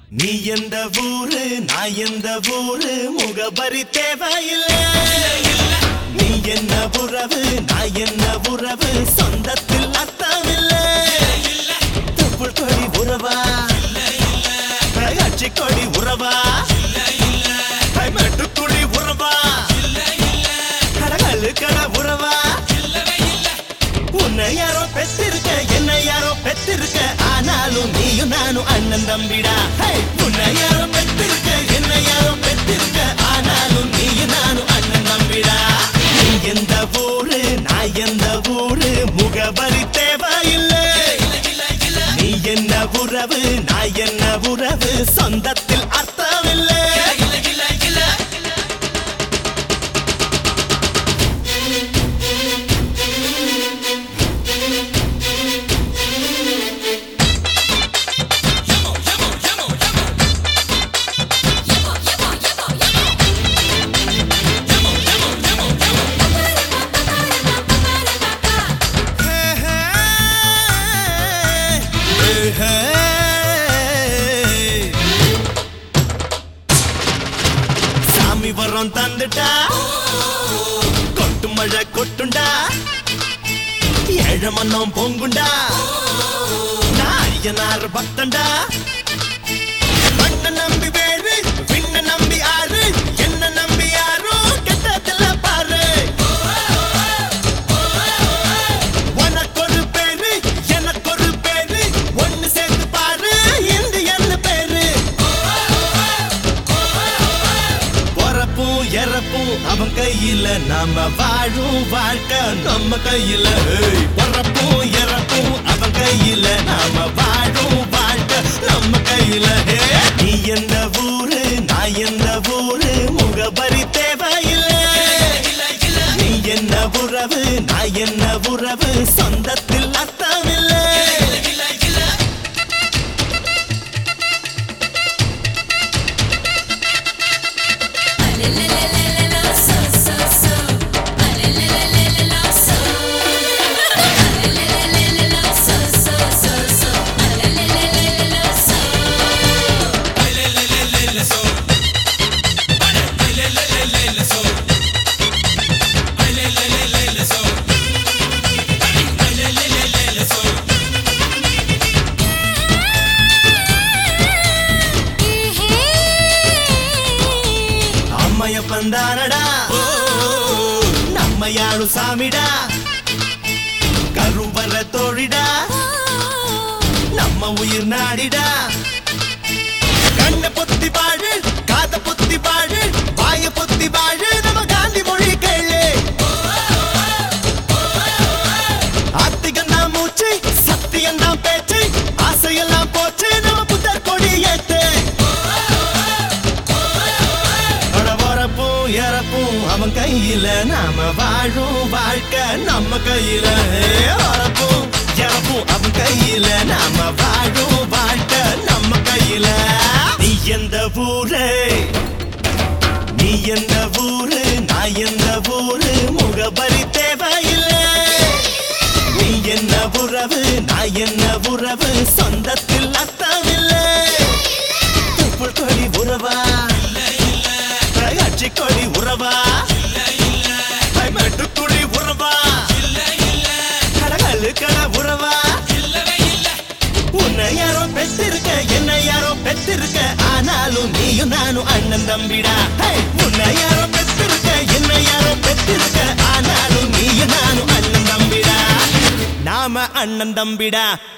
நீ எந்த ஊரு நான் எந்த ஊரு முகபரி தேவையில்லை நீ என்ன உறவு நான் என்ன உறவு சொந்தத்தில் அர்த்தமில்லை தொப்புள் கொடி உறவா கட்சி கொடி உறவா மெட்டுக்குழி உறவா கடகல்லு கட உறவா உன்னை யாரோ பெத்திருக்க என்ன யாரோ பெத்திருக்க ஆனாலும் நீயும் நானும் அண்ணன் தம்பிடா ஹே! உன்னை யாரோ பெத்திருக்க என்ன யாரோ பெத்திருக்க ஆனாலும் நீயும் நானும் அண்ணன் தம்பிடா நீ எந்த ஊரு நான் எந்த ஊரு முகவரி தேவையில்லை நீ என்ன உறவு நான் என்ன உறவு சொந்தத்தில் அர்த்தமில்லை சாமி வரம் தந்துட்டா கொட்டு மழை கொட்டுண்டா ஏழ மன்னம் பொங்குண்டா நாரியனார் பக்தண்டா மண்ண நம்பி வேறு விண்ண நம்பி ஆறு என்ன நம்பி யாரோ கெட்டதில்ல பாரு உனக்கொரு பேரு எனக்கொரு பேரு ஒண்ணு சேர்த்து பாரு இந்து என்ன பேரு பொறப்பும் இறப்பும் அவன் கையில நாம வாழும் வாழ்க்கை நம்ம கையில ஏய். பொறப்பும் இறப்பும் அவன் கையில நாம வாழும் வாழ்க்கை நம்ம கையில ஏய். நீ எந்த ஊரு நான் எந்த ஊரு முகபரி தேவையில்லை நீ என்ன உறவு நான் என்ன உறவு சொந்தத்தில் அர்த்தமில்லை அம்மைய பந்தானடா நம்மையாளு சாமிடா கருவற தோழிடா நம்ம உயிர் நாடிடா கண்ண பொத்தி பாழு காத பொத்தி பாழு வாய பொத்தி பாழு நம்ம காந்தி மொழி கேளு ஆத்திகம் தான் மூச்சு சத்தியம் தான் பேச்சு ஆசையெல்லாம் போச்சு நம்ம புத்தர் கொடி ஏத்து அட வரப்பும் இறப்பும் அவன் கையில நாம வாழும் வாழ்க்கை நம்ம கையில ஏ, வரப்பும் இறப்பும் அவன் கையில நாம வாழும் வாழ்க்கை நம்ம கையில நீ எந்த ஊரு நீ எந்த ஊரு நான் எந்த ஊரு முகபரி தேவையில்லை நீ என்ன உறவு நான் என்ன உறவு சொந்தத்தில் அர்த்தமில்லை தொப்புள் கொடி உறவா கட்சி கொடி உறவா மெட்டுக்குழி உறவா கடகல்லு கட உறவா உன்னை யாரோ பெத்திருக்க என்ன யாரோ பெத்திருக்க ஆனாலும் நீயும் நானும் அண்ணன் தம்பிடா ஹே! உன்னை யாரோ பெத்திருக்க என்ன யாரோ பெத்திருக்க ஆனாலும் நீயும் நானும் அண்ணன் தம்பிடா நாம அண்ணன் தம்பிடா